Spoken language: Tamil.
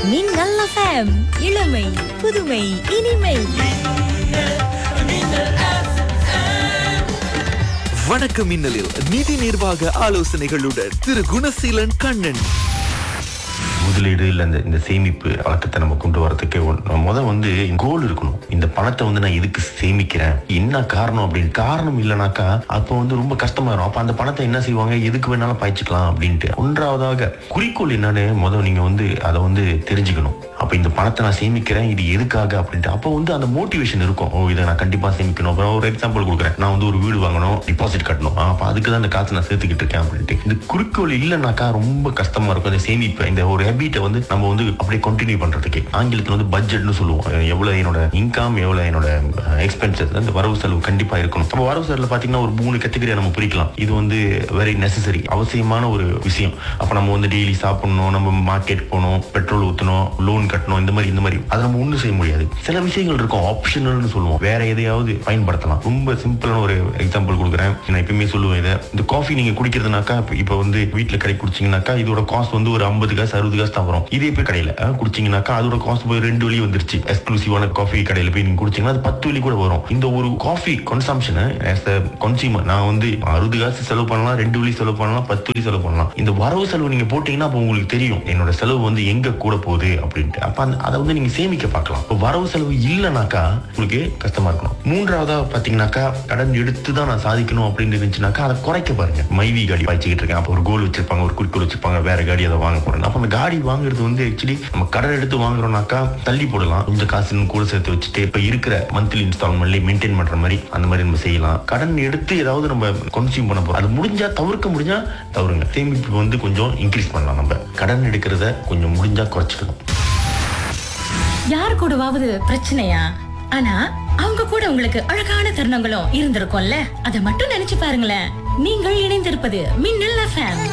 மின்னல் FM இளமை புதுமை இனிமை வணக்கம் மின்னலில் நிதி நிர்வாக ஆலோசனைகளுடன் திரு குணசீலன் கண்ணன் முதலீடு இல்ல இந்த இந்த சேமிப்பு பழக்கத்தை நம்ம கொண்டு வரதுக்கு முத வந்து கோல் இருக்கணும் இந்த பணத்தை வந்து நான் எதுக்கு சேமிக்கிறேன் என்ன காரணம் அப்படின்னு காரணம் இல்லைனாக்கா அப்போ வந்து ரொம்ப கஷ்டமாயிரும் அப்ப அந்த பணத்தை என்ன செய்வாங்க எதுக்கு வேணாலும் பாய்ச்சிக்கலாம் அப்படின்ட்டு ஒன்றாவதாக குறிக்கோள் என்னன்னு முத நீங்க வந்து அதை வந்து தெரிஞ்சுக்கணும் அப்ப இந்த பணத்தை நான் சேமிக்கிறேன் இது எதுக்காக அப்படின்ட்டு அப்போ வந்து அந்த மோட்டிவேஷன் இருக்கும் ஓ இதை நான் கண்டிப்பா சேமிக்கணும் அப்புறம் ஒரு எக்ஸாம்பிள் கொடுக்குறேன் நான் வந்து ஒரு வீடு வாங்கணும் டிபாசிட் கட்டணும் ஆ, அப்ப அதுக்கு தான் இந்த காசு நான் சேர்த்துக்கிட்டு இருக்கேன் அப்படின்ட்டு இந்த குறிக்கோள் இல்லைனாக்கா ரொம்ப கஷ்டமா இருக்கும் இந்த சேமிப்பு இந்த ஒரு ஹேபிட்டை வந்து நம்ம வந்து அப்படியே கண்டினியூ பண்றதுக்கு ஆங்கிலத்தில் வந்து பட்ஜெட்னு சொல்லுவோம் எவ்வளவு என்னோட இன்கம் எவ்வளவு என்னோட எக்ஸ்பென்சஸ் அந்த வரவு செலவு கண்டிப்பா இருக்கணும் நம்ம வரவு செலவுல பாத்தீங்கன்னா ஒரு மூணு கேட்டகரியா நம்ம பிரிக்கலாம் இது வந்து வெரி நெசசரி அவசியமான ஒரு விஷயம் அப்ப நம்ம வந்து டெய்லி சாப்பிடணும் நம்ம மார்க்கெட் போகணும் பெட்ரோல் ஊத்தணும் லோன் கட்டணும் இந்த மாதிரி இந்த மாதிரி அதை நம்ம ஒண்ணும் செய்ய முடியாது சில விஷயங்கள் இருக்கும் ஆப்ஷனல்னு சொல்லுவோம் வேற எதையாவது பயன்படுத்தலாம் ரொம்ப சிம்பிளான ஒரு எக்ஸாம்பிள் கொடுக்குறேன் நான் எப்பயுமே சொல்லுவேன் இதை இந்த காஃபி நீங்க குடிக்கிறதுனாக்கா இப்ப- இப்ப வந்து வீட்டுல கடை குடிச்சீங்கன்னாக்கா இதோட காஸ்ட் வந்து ஒரு ஐம்பது காசு அறுபது காசு தான் வரும் இதே போய் கடையில அஹ், குடிச்சீங்கன்னாக்கா அதோட காஸ்ட் போய் ரெண்டு வழி வந்துருச்சு எக்ஸ்க்ளூசிவான காஃபி கடையில போய் நீங்க குடிச்சீங்கன்னா அது பத்து வழி கூட வரும் இந்த ஒரு காஃபி கன்சம்ஷனை ஆஸ் அ கன்சியூமர் நான் வந்து அறுபது காசு செலவு பண்ணலாம் ரெண்டு வழி செலவு பண்ணலாம் பத்து வழி செலவு பண்ணலாம் இந்த வரவு செலவு நீங்க போட்டீங்கன்னா அப்போ உங்களுக்கு தெரியும் என்னோட செலவு வந்து எங்க கூட போகுது அப்படின்ட்டு அப்ப அந்த- அதை வந்து நீங்க சேமிக்க பார்க்கலாம் இப்போ வரவு செலவு இல்லைனாக்கா உங்களுக்கு கஷ்டமா இருக்கணும் மூன்றாவதா பாத்தீங்கன்னாக்கா கடன் எடுத்து தான் நான் சாதிக்கணும் அப்படின்னு இருந்துச்சுனாக்கா அதை குறைக்க பாருங்க மைவி காடி பாய்ச்சிக்கிட்டு இருக்கேன் அப்போ ஒரு கோல் வச்சிருப்பாங்க ஒரு குறிக்கோள் வச்சிருப்பாங்க வேற காடி அதை வாங்க போறேன் அப்ப அந்த காடி வாங்குறது வந்து ஆக்சுவலி நம்ம கடன் எடுத்து வாங்குறோம்னாக்கா தள்ளி போடலாம் கொஞ்சம் காசு இன்னும் கூட சேர்த்து வச்சுட்டு இப்ப இருக்கிற மந்த்லி இன்ஸ்டால்மெண்ட்ல மெயின்டைன் பண்ற மாதிரி அந்த மாதிரி நம்ம செய்யலாம் கடன் எடுத்து ஏதாவது நம்ம கன்சியூம் பண்ண போறோம் அது முடிஞ்சா தவிர்க்க முடிஞ்சா தவறுங்க சேமிப்பு வந்து கொஞ்சம் இன்க்ரீஸ் பண்ணலாம் நம்ம கடன் எடுக்கிறத கொஞ்சம் முடிஞ்சா குறைச்சிக்கணும் யார் கூடவாவது பிரச்சனையா ஆனா அவங்க கூட உங்களுக்கு அழகான தருணங்களும் இருந்திருக்கும்ல அதை மட்டும் நினைச்சு பாருங்களேன் நீங்கள் இணைந்திருப்பது மின்னல் எஃப்எம்